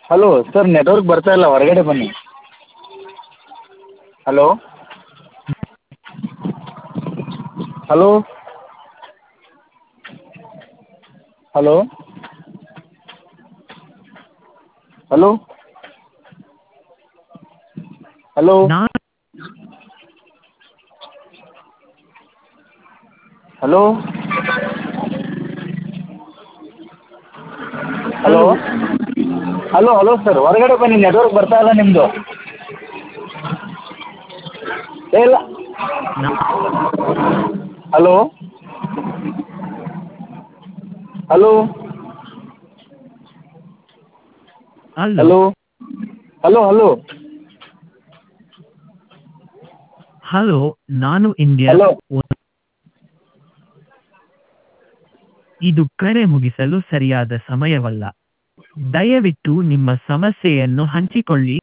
hello sir network ಬರ್ತಾ ಇಲ್ಲ ಹೊರಗಡೆ ಬನ್ನಿ hello hello hello hello hello ನಾನು hello hello hello hello sir ಹೊರಗಡೆ ಬನ್ನಿ ನೆಟ್ವರ್ಕ್ ಬರ್ತಾ ಇಲ್ಲ ನಿಮ್ಮದು ಏ ಇಲ್ಲ hello hello hello hello hello hello hello ನಾನು ಇಂಡಿಯಾ ಹಲೋ ಇದು ಕರೆ ಮುಗಿಸಲು ಸರಿಯಾದ ಸಮಯವಲ್ಲ ದಯವಿಟ್ಟು ನಿಮ್ಮ ಸಮಸ್ಯೆಯನ್ನು ಹಂಚಿಕೊಳ್ಳಿ